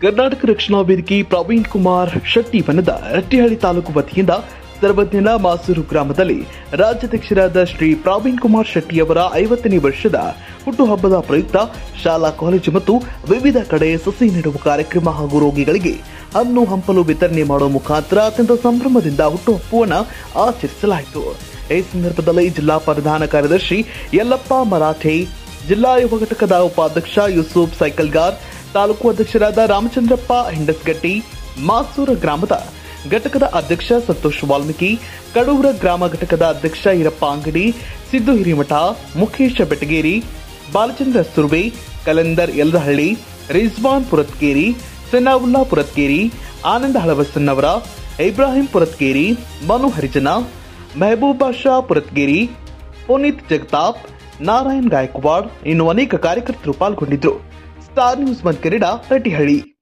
ಕರ್ನಾಟಕ ರಕ್ಷಣಾ ವೇದಿಕೆ ಪ್ರವೀಣ್ ಕುಮಾರ್ ಶೆಟ್ಟಿ ಬನ್ನದ ರಟ್ಟಿಹಳ್ಳಿ ತಾಲೂಕು ವತಿಯಿಂದ ಸರ್ವಜ್ಞನ ಮಾಸೂರು ಗ್ರಾಮದಲ್ಲಿ ರಾಜ್ಯಾಧ್ಯಕ್ಷರಾದ ಶ್ರೀ ಪ್ರವೀಣ್ ಕುಮಾರ್ ಶೆಟ್ಟಿ ಅವರ ಐವತ್ತನೇ ವರ್ಷದ ಹುಟ್ಟುಹಬ್ಬದ ಪ್ರಯುಕ್ತ ಶಾಲಾ ಕಾಲೇಜು ಮತ್ತು ವಿವಿಧ ಕಡೆ ಸಸಿ ನೆಡುವ ಕಾರ್ಯಕ್ರಮ ಹಾಗೂ ರೋಗಿಗಳಿಗೆ ಹಣ್ಣು ಹಂಪಲು ವಿತರಣೆ ಮಾಡುವ ಮುಖಾಂತರ ಅತ್ಯಂತ ಸಂಭ್ರಮದಿಂದ ಹುಟ್ಟುಹಬ್ಬವನ್ನು ಆಚರಿಸಲಾಯಿತು ಈ ಸಂದರ್ಭದಲ್ಲಿ ಜಿಲ್ಲಾ ಪ್ರಧಾನ ಕಾರ್ಯದರ್ಶಿ ಯಲ್ಲಪ್ಪ ಮರಾಠೆ ಜಿಲ್ಲಾ ಯುವ ಘಟಕದ ಉಪಾಧ್ಯಕ್ಷ ಯೂಸುಫ್ ಸೈಕಲ್ಗಾರ್ ತಾಲೂಕು ಅಧ್ಯಕ್ಷರಾದ ರಾಮಚಂದ್ರಪ್ಪ ಹಿಂಡಸ್ಗಟ್ಟಿ ಮಾಸೂರ ಗ್ರಾಮದ ಘಟಕದ ಅಧ್ಯಕ್ಷ ಸಂತೋಷ್ ವಾಲ್ಮೀಕಿ ಕಡೂರ ಗ್ರಾಮ ಘಟಕದ ಅಧ್ಯಕ್ಷ ಈರಪ್ಪ ಅಂಗಡಿ ಸಿದ್ದು ಹಿರಿಮಠ ಮುಖೇಶ ಬೆಟಗೇರಿ ಬಾಲಚಂದ್ರ ಸುರ್ವೆ ಕಲಂದರ್ ಯಲದಹಳ್ಳಿ ರಿಜ್ವಾನ್ ಪುರತ್ಕೇರಿ ಸೆನಾವುಲ್ಲಾ ಪುರತ್ಕೇರಿ ಆನಂದ ಹಳವಸನ್ನವರ ಇಬ್ರಾಹಿಂ ಪುರತ್ಕೇರಿ ಮನು ಹರಿಜನ ಮೆಹಬೂಬಾ ಶಾ ಪುರತ್ಗೇರಿ ಪುನೀತ್ ಜಗತಾಪ್ ನಾರಾಯಣ್ ಗಾಯಕ್ವಾಡ್ ಇನ್ನು ಅನೇಕ ಕಾರ್ಯಕರ್ತರು ಪಾಲ್ಗೊಂಡಿದ್ದರು ಸ್ಟಾರ್ ನ್ಯೂಸ್ ಮಂತ್ ಕನ್ನಡ ರಟ್ಟಿಹಳ್ಳಿ